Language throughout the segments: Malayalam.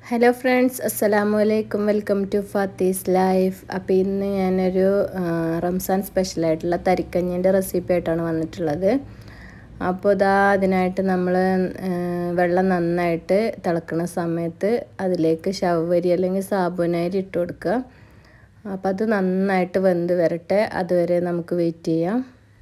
ഹലോ ഫ്രണ്ട്സ് അസ്സലാമു അലൈക്കും വെൽക്കം ടു ഫാത്തീസ് ലൈഫ് അപ്പോൾ ഇന്ന് ഞാനൊരു ആ, റംസാൻ സ്പെഷ്യലായിട്ടുള്ള തരിക്കഞ്ഞിൻ്റെ റെസിപ്പി ആയിട്ടാണ് വന്നിട്ടുള്ളത് അപ്പോൾ ഇതാ അതിനായിട്ട് നമ്മൾ വെള്ളം നന്നായിട്ട് തിളക്കുന്ന സമയത്ത് അതിലേക്ക് ശവരി അല്ലെങ്കിൽ സാബുനരി ഇട്ട് കൊടുക്കുക അപ്പോൾ അത് നന്നായിട്ട് വെന്ത് വരട്ടെ അതുവരെ നമുക്ക് വെയിറ്റ് ചെയ്യാം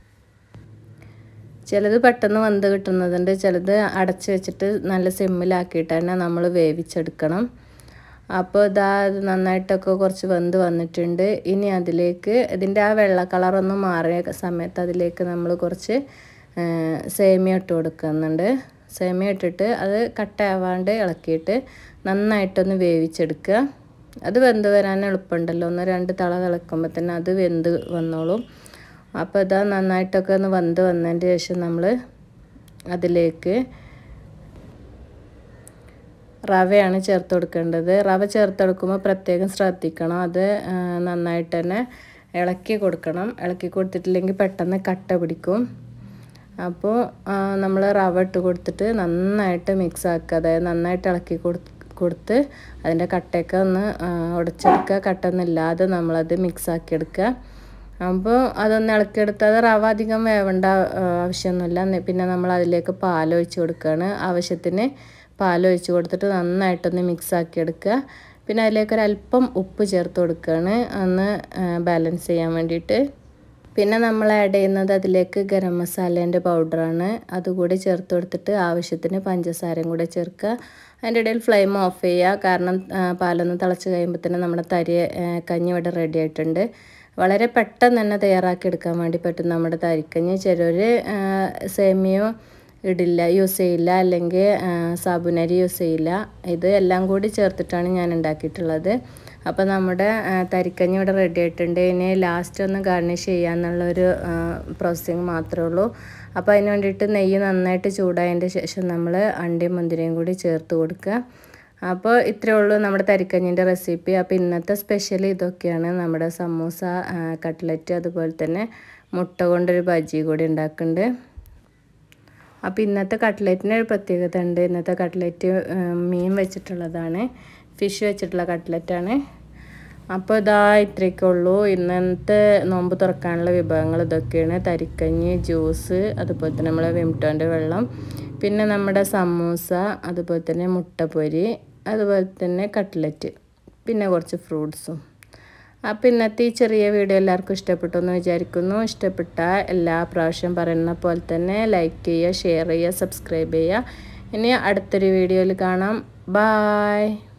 ചിലത് പെട്ടെന്ന് വെന്ത് കിട്ടുന്നതുണ്ട് ചിലത് അടച്ച് വെച്ചിട്ട് നല്ല സിമ്മിലാക്കിയിട്ട് തന്നെ നമ്മൾ വേവിച്ചെടുക്കണം അപ്പോൾ ഇതാ ഇത് നന്നായിട്ടൊക്കെ കുറച്ച് വെന്ത് വന്നിട്ടുണ്ട് ഇനി അതിലേക്ക് ഇതിൻ്റെ ആ വെള്ള കളറൊന്ന് മാറിയ സമയത്ത് അതിലേക്ക് നമ്മൾ കുറച്ച് സേമിയ ഇട്ട് കൊടുക്കുന്നുണ്ട് സേമിയ ഇട്ടിട്ട് അത് കട്ടയാവാണ്ട് ഇളക്കിയിട്ട് നന്നായിട്ടൊന്ന് വേവിച്ചെടുക്കുക അത് വെന്ത് വരാൻ എളുപ്പമുണ്ടല്ലോ ഒന്ന് രണ്ട് തള തിളക്കുമ്പോൾ തന്നെ അത് വെന്ത് വന്നോളും അപ്പോൾ ഇതാ നന്നായിട്ടൊക്കെ ഒന്ന് വെന്ത് വന്നതിന് ശേഷം നമ്മൾ അതിലേക്ക് റവയാണ് ചേർത്ത് കൊടുക്കേണ്ടത് റവ ചേർത്ത് കൊടുക്കുമ്പോൾ പ്രത്യേകം ശ്രദ്ധിക്കണം അത് നന്നായിട്ട് തന്നെ ഇളക്കി കൊടുക്കണം ഇളക്കി കൊടുത്തിട്ടില്ലെങ്കിൽ പെട്ടെന്ന് കട്ട പിടിക്കും അപ്പോൾ നമ്മൾ റവ ഇട്ട് കൊടുത്തിട്ട് നന്നായിട്ട് മിക്സ് ആക്കുക അതായത് നന്നായിട്ട് ഇളക്കി കൊടുത്ത് കൊടുത്ത് അതിൻ്റെ കട്ടയൊക്കെ ഒന്ന് ഉടച്ചെടുക്കുക കട്ടൊന്നുമില്ലാതെ നമ്മളത് മിക്സ് ആക്കി എടുക്കുക അപ്പോൾ അതൊന്ന് ഇളക്കിയെടുത്ത് അത് റവ അധികം വേവേണ്ട ആവശ്യമൊന്നുമില്ല പിന്നെ നമ്മൾ അതിലേക്ക് പാൽ ഒഴിച്ച് കൊടുക്കുകയാണ് ആവശ്യത്തിന് പാൽ ഒഴിച്ച് കൊടുത്തിട്ട് നന്നായിട്ടൊന്ന് മിക്സ് ആക്കി എടുക്കുക പിന്നെ അതിലേക്ക് ഒരല്പം ഉപ്പ് ചേർത്ത് കൊടുക്കുകയാണ് ഒന്ന് ബാലൻസ് ചെയ്യാൻ വേണ്ടിയിട്ട് പിന്നെ നമ്മൾ ആഡ് ചെയ്യുന്നത് അതിലേക്ക് ഗരം മസാലേൻ്റെ പൗഡറാണ് അതുകൂടി ചേർത്ത് കൊടുത്തിട്ട് ആവശ്യത്തിന് പഞ്ചസാരയും കൂടെ ചേർക്കുക അതിൻ്റെ ഇടയിൽ ഫ്ലെയിം ഓഫ് ചെയ്യുക കാരണം പാലൊന്ന് തിളച്ച് കഴിയുമ്പോൾ തന്നെ നമ്മുടെ തരി കഞ്ഞി ഇവിടെ റെഡി ആയിട്ടുണ്ട് വളരെ പെട്ടെന്ന് തന്നെ തയ്യാറാക്കി എടുക്കാൻ വേണ്ടി പറ്റും നമ്മുടെ തരിക്കഞ്ഞി ചിലർ സേമിയോ ഇടില്ല യൂസ് ചെയ്യില്ല അല്ലെങ്കിൽ സാബുനരി യൂസ് ചെയ്യില്ല ഇത് എല്ലാം കൂടി ചേർത്തിട്ടാണ് ഞാൻ ഉണ്ടാക്കിയിട്ടുള്ളത് അപ്പോൾ നമ്മുടെ തരിക്കഞ്ഞി ഇവിടെ റെഡി ആയിട്ടുണ്ട് ഇനി ലാസ്റ്റ് ഒന്ന് ഗാർണിഷ് ചെയ്യാന്നുള്ളൊരു പ്രോസസ്സിങ് മാത്രമേ ഉള്ളൂ അപ്പോൾ അതിന് വേണ്ടിയിട്ട് നെയ്യ് നന്നായിട്ട് ചൂടായതിൻ്റെ ശേഷം നമ്മൾ അണ്ടിയും മുന്തിരിയും കൂടി ചേർത്ത് കൊടുക്കുക അപ്പോൾ ഇത്രയേ ഉള്ളൂ നമ്മുടെ തരിക്കഞ്ഞിൻ്റെ റെസിപ്പി അപ്പോൾ ഇന്നത്തെ സ്പെഷ്യൽ ഇതൊക്കെയാണ് നമ്മുടെ സമൂസ കട്ട്ലറ്റ് അതുപോലെ തന്നെ മുട്ട കൊണ്ടൊരു ബജി കൂടി ഉണ്ടാക്കുന്നുണ്ട് അപ്പോൾ ഇന്നത്തെ കട്ട്ലറ്റിന് ഒരു പ്രത്യേകത ഉണ്ട് ഇന്നത്തെ കട്ട്ലറ്റ് മീൻ വെച്ചിട്ടുള്ളതാണ് ഫിഷ് വെച്ചിട്ടുള്ള കട്ട്ലറ്റാണ് അപ്പോൾ ഇതാ ഇത്രയൊക്കെ ഉള്ളൂ ഇന്നത്തെ നോമ്പ് തുറക്കാനുള്ള വിഭവങ്ങൾ ഇതൊക്കെയാണ് തരിക്കഞ്ഞി ജ്യൂസ് അതുപോലെ തന്നെ നമ്മളെ വിംടോൻ്റെ വെള്ളം പിന്നെ നമ്മുടെ സമൂസ അതുപോലെ തന്നെ മുട്ടപ്പൊരി അതുപോലെ തന്നെ കട്ട്ലറ്റ് പിന്നെ കുറച്ച് ഫ്രൂട്ട്സും അപ്പോൾ ഇന്നത്തെ ഈ ചെറിയ വീഡിയോ എല്ലാവർക്കും ഇഷ്ടപ്പെട്ടു എന്ന് വിചാരിക്കുന്നു ഇഷ്ടപ്പെട്ട എല്ലാ പ്രാവശ്യം പറയുന്ന പോലെ തന്നെ ലൈക്ക് ചെയ്യുക ഷെയർ ചെയ്യുക സബ്സ്ക്രൈബ് ചെയ്യുക ഇനി അടുത്തൊരു വീഡിയോയിൽ കാണാം ബായ്